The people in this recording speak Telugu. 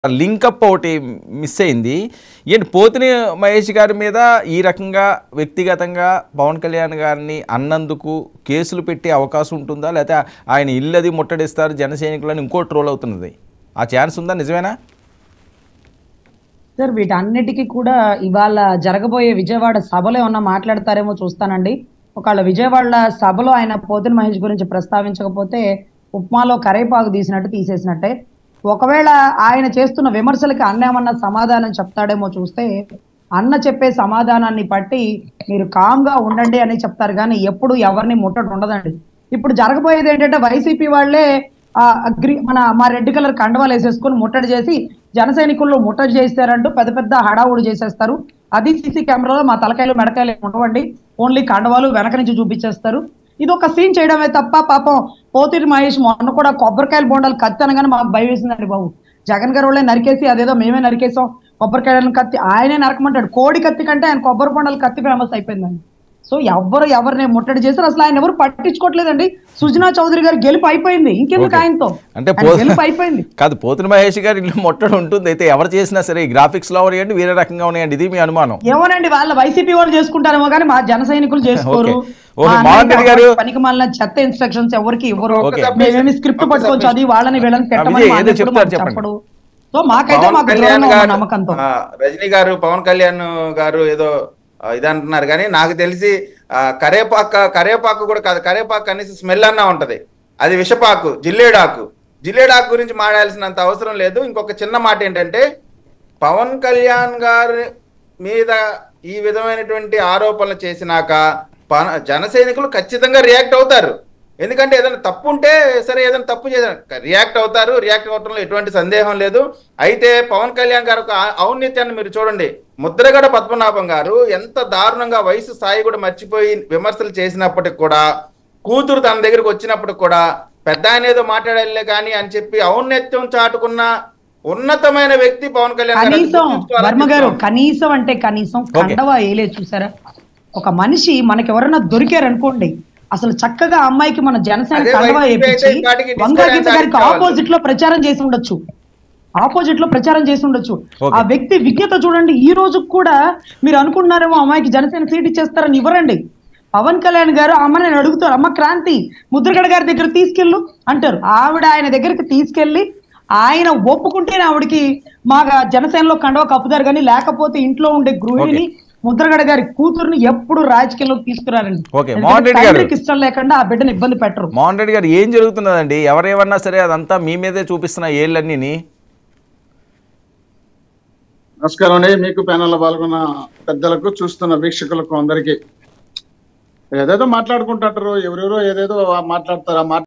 లింకప్ ఒకటి మిస్ అయింది ఏంటి పోతిని మహేష్ గారి మీద ఈ రకంగా వ్యక్తిగతంగా పవన్ కళ్యాణ్ గారిని అన్నందుకు కేసులు పెట్టే అవకాశం ఉంటుందా లేకపోతే ఆయన ఇల్లు అది ముట్టడిస్తారు జన సైనికులని ఇంకో ట్రోల్ అవుతున్నది ఆ ఛాన్స్ ఉందా నిజమేనా సార్ వీటన్నిటికీ కూడా ఇవాళ జరగబోయే విజయవాడ సభలో ఏమన్నా మాట్లాడతారేమో చూస్తానండి ఒకవేళ విజయవాడ సభలో ఆయన పోతిన మహేష్ గురించి ప్రస్తావించకపోతే ఉప్మాలో కరేపాకు తీసినట్టు తీసేసినట్టే ఒకవేళ ఆయన చేస్తున్న విమర్శలకి అన్న ఏమన్నా సమాధానం చెప్తాడేమో చూస్తే అన్న చెప్పే సమాధానాన్ని బట్టి మీరు కామ్ గా ఉండండి అని చెప్తారు కానీ ఎప్పుడు ఎవరిని ముట్టడం ఉండదండి ఇప్పుడు జరగబోయేది ఏంటంటే వైసీపీ వాళ్ళే ఆ అగ్రి మన మా రెడ్ కలర్ కండవాలు వేసేసుకొని ముట్టడి చేసి జన సైనికుల్లో ముట్టడి చేస్తారంటూ పెద్ద పెద్ద హడావుడు చేసేస్తారు అది సీసీ కెమెరాలో మా తలకాయలు మెడకాయలు ఏమి ఉండవండి ఓన్లీ కండవాలు వెనక నుంచి చూపించేస్తారు ఇది ఒక సీన్ చేయడమే తప్ప పాపం పోతిరి మహేష్ మొన్న కూడా కొబ్బరికాయలు బొండాలు కత్తి అనగానే మాకు భయం వేసిందండి బాబు జగన్ గారు వాళ్ళే నరికేసి అదేదో మేమే నరికేసాం కొబ్బరికాయలను కత్తి ఆయనే నరకమంటాడు కోడి కత్తి కంటే ఆయన కొబ్బరి బొండాలు కత్తి ఫేమస్ అయిపోయిందండి సో ఎవరు ఎవరిని ముట్టడి చేశారు అసలు ఆయన ఎవరు పట్టించుకోవట్లేదండి సుజనా చౌదరి గారి గెలుపు అయిపోయింది ఇంకెందుకు Okay. ఆయనతో అంటే ఆయన పో- గెలుపు అయిపోయింది కాదు పోతిన మహేష్ గారి ఇల్లు ముట్టడి ఉంటుంది అయితే ఎవరు చేసినా సరే ఈ గ్రాఫిక్స్లో ఉన్నాయండి వేరే రకంగా ఉన్నాయండి ఇది మీ అనుమానం ఏమోనండి వాళ్ళ వైసీపీ వాళ్ళు చేసుకుంటారేమో కానీ మా జన సైనికులు చేసుకోరు ఓకే. ఓకే, మా మోహన్ రెడ్డి గారు- పనికి మాలిన చెత్త ఇన్స్ట్రక్షన్స్ ఎవరికి ఇవ్వరు ఓకే. మేమేమి స్క్రిప్ట్ ఒక పట్టుకొని submission. చదివి వాళ్ళని వీళ్ళని పెట్టమని విజయ్, మా ఏదో అన్న ఎప్పుడు చెప్తారు మాకు చెప్పండి. చెప్పడు సో మాకైతే పవన్ మాకు కళ్యాణ్ దూరంగా ఉన్న గారు నమ్మకంతో ఆ, రజనీ గారు పవన్ కళ్యాణ్ గారు ఏదో ఆ, ఇదంటున్నారు కానీ నాకు తెలిసి ఆ, కరేపాకు కరేపాకు కూడా కాదు కరేపాకు కనీసం స్మెల్ అన్నా ఉంటది అది విషపాకు జిల్లేడాకు జిల్లేడాకు గురించి మాట్లాడాల్సినంత అవసరం లేదు ఇంకొక చిన్న మాట ఏంటంటే పవన్ కళ్యాణ్ గారి మీద ఈ విధమైనటువంటి ఆరోపణలు చేసినాక పన- జన సైనికులు ఖచ్చితంగా రియాక్ట్ అవుతారు ఎందుకంటే ఏదైనా తప్పు ఉంటే సరే ఏదైనా తప్పు చేసిన రియాక్ట్ అవుతారు రియాక్ట్ అవటంలో ఎటువంటి సందేహం లేదు అయితే పవన్ కళ్యాణ్ గారు ఒక ఔ- ఔన్నత్యాన్ని మీరు చూడండి ముద్రగడ పద్మనాభం గారు ఎంత దారుణంగా వయసు స్థాయి కూడా మర్చిపోయి విమర్శలు చేసినప్పటికి కూడా కూతురు తన దగ్గరికి వచ్చినప్పుడు కూడా పెద్ద ఆయన ఏదో మాట్లాడాలే కానీ అని చెప్పి ఔన్నత్యం చాటుకున్న ఉన్నతమైన వ్యక్తి పవన్ కళ్యాణ్ గారు. అది కనీసం గుర్తుంచుకోవాలని వర్మ గారు చెప్తున్నాను. కనీసం అంటే కనీసం కండవా వేయలే చూసారా ఒక మనిషి మనకి ఎవరైనా దొరికారు అనుకోండి అసలు చక్కగా ఆ అమ్మాయికి మన జనసేన అదే కండవా వైసీపీ వేపించి అయితే ఈ పాటికి వంగా గీత డిస్కౌంట్ గారికి కావాలి. ఆపోజిట్ లో ప్రచారం చేసి ఉండొచ్చు ఆపోజిట్ లో ప్రచారం చేసి ఉండొచ్చు Okay. ఆ వ్యక్తి విజ్ఞత చూడండి ఈ రోజు కూడా మీరు అనుకుంటున్నారేమో అమ్మాయికి జనసేన సీట్ ఇచ్చేస్తారని ఇవ్వరండి పవన్ కళ్యాణ్ గారు అమ్మ నేను అడుగుతారు అమ్మ క్రాంతి ముద్రగడ గారి దగ్గర తీసుకెళ్ళు అంటారు ఆవిడ ఆయన దగ్గరికి తీసుకెళ్లి ఆయన ఒప్పుకుంటేనే ఆవిడకి మా జనసేనలో కండవ కప్పుతారు కానీ లేకపోతే ఇంట్లో ఉండే గృహిణిని ముద్రగడ గారి కూతుర్ని ఎప్పుడు రాజకీయంలోకి తీసుకురారండి Okay, ఎందుకంటే మోహన్ రెడ్డి గారు. తండ్రికి ఇష్టం లేకుండా ఆ బిడ్డను ఇబ్బంది పెట్టరు మోహన్ రెడ్డి గారు ఏం జరుగుతున్నదండి ఎవరేమన్నా సరే అదంతా మీ మీదే చూపిస్తున్న ఏళ్ళన్నీ నమస్కారం అండి మీకు ప్యానల్ పాల్గొన్న పెద్దలకు చూస్తున్న వీక్షకులకు అందరికీ ఏదేదో మాట్లాడుకుంటారు ఎవరెవరో ఏదేదో మాట్లాడతారు ఆ మాట